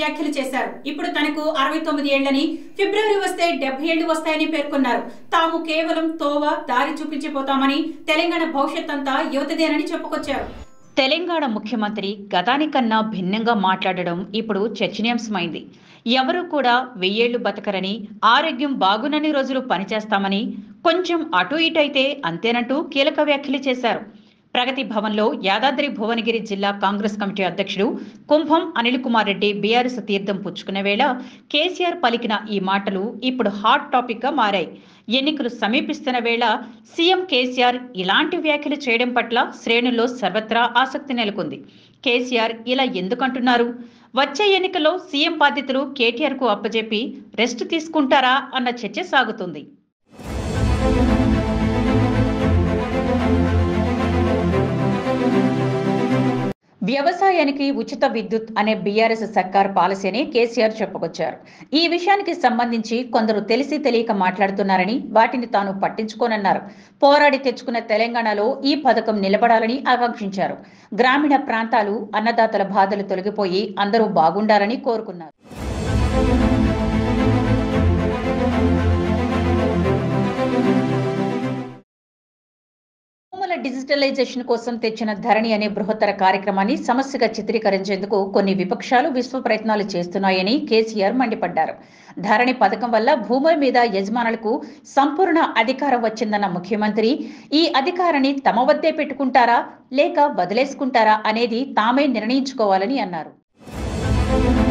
వ్యాఖ్యలు చేశారు ఇప్పుడు తనకు అరవై తొమ్మిది ఏళ్లని ఫిబ్రవరి వస్తే డెబ్బై ఏళ్లు వస్తాయని పేర్కొన్నారు తాము కేవలం తోవ దారి చూపించిపోతామని తెలంగాణ భవిష్యత్ అంతా యువతదేనని చెప్పుకొచ్చారు తెలంగాణ ముఖ్యమంత్రి గతానికన్నా భిన్నంగా మాట్లాడడం ఇప్పుడు చర్చనీయాంశమైంది ఎవరూ కూడా వెయ్యేళ్లు బతకరని ఆరోగ్యం బాగునని రోజులు పనిచేస్తామని కొంచెం అటు ఇటు అయితే అంతేనంటూ కీలక వ్యాఖ్యలు చేశారు ప్రగతి భవన్లో యాదాద్రి భువనగిరి జిల్లా కాంగ్రెస్ కమిటీ అధ్యక్షుడు కుంభం అనిల్ కుమార్ రెడ్డి బీఆర్ఎస్ తీర్థం పుచ్చుకునే వేళ కేసీఆర్ పలికిన ఈ మాటలు ఇప్పుడు హాట్ టాపిక్ గా మారాయి ఎన్నికలు సమీపిస్తున్న వేళ సీఎం కేసీఆర్ ఇలాంటి వ్యాఖ్యలు చేయడం పట్ల శ్రేణుల్లో సర్వత్రా ఆసక్తి నెలకొంది కేసీఆర్ ఇలా ఎందుకంటున్నారు వచ్చే ఎన్నికల్లో సీఎం బాధ్యతలు కేటీఆర్ కు అప్పజెప్పి రెస్ట్ తీసుకుంటారా అన్న చర్చ సాగుతుంది వ్యవసాయానికి ఉచిత విద్యుత్ అనే బీఆర్ఎస్ సర్కార్ పాలసీని కేసీఆర్ చెప్పుకొచ్చారు ఈ విషయానికి సంబంధించి కొందరు తెలిసి తెలియక మాట్లాడుతున్నారని వాటిని తాను పట్టించుకోనన్నారు పోరాడి తెచ్చుకున్న తెలంగాణలో ఈ పథకం నిలబడాలని ఆకాంక్షించారు గ్రామీణ ప్రాంతాలు అన్నదాతల బాధలు తొలగిపోయి అందరూ బాగుండాలని కోరుకున్నారు భూముల డిజిటలైజేషన్ కోసం తెచ్చిన ధరణి అనే బృహత్తర కార్యక్రమాన్ని సమస్యగా చిత్రీకరించేందుకు కొన్ని విపక్షాలు విశ్వ ప్రయత్నాలు చేస్తున్నాయని కేసీఆర్ మండిపడ్డారు ధరణి పథకం వల్ల భూముల మీద యజమానులకు సంపూర్ణ అధికారం వచ్చిందన్న ముఖ్యమంత్రి ఈ అధికారాన్ని తమ వద్దే పెట్టుకుంటారా లేక వదిలేసుకుంటారా అనేది తామే నిర్ణయించుకోవాలని అన్నారు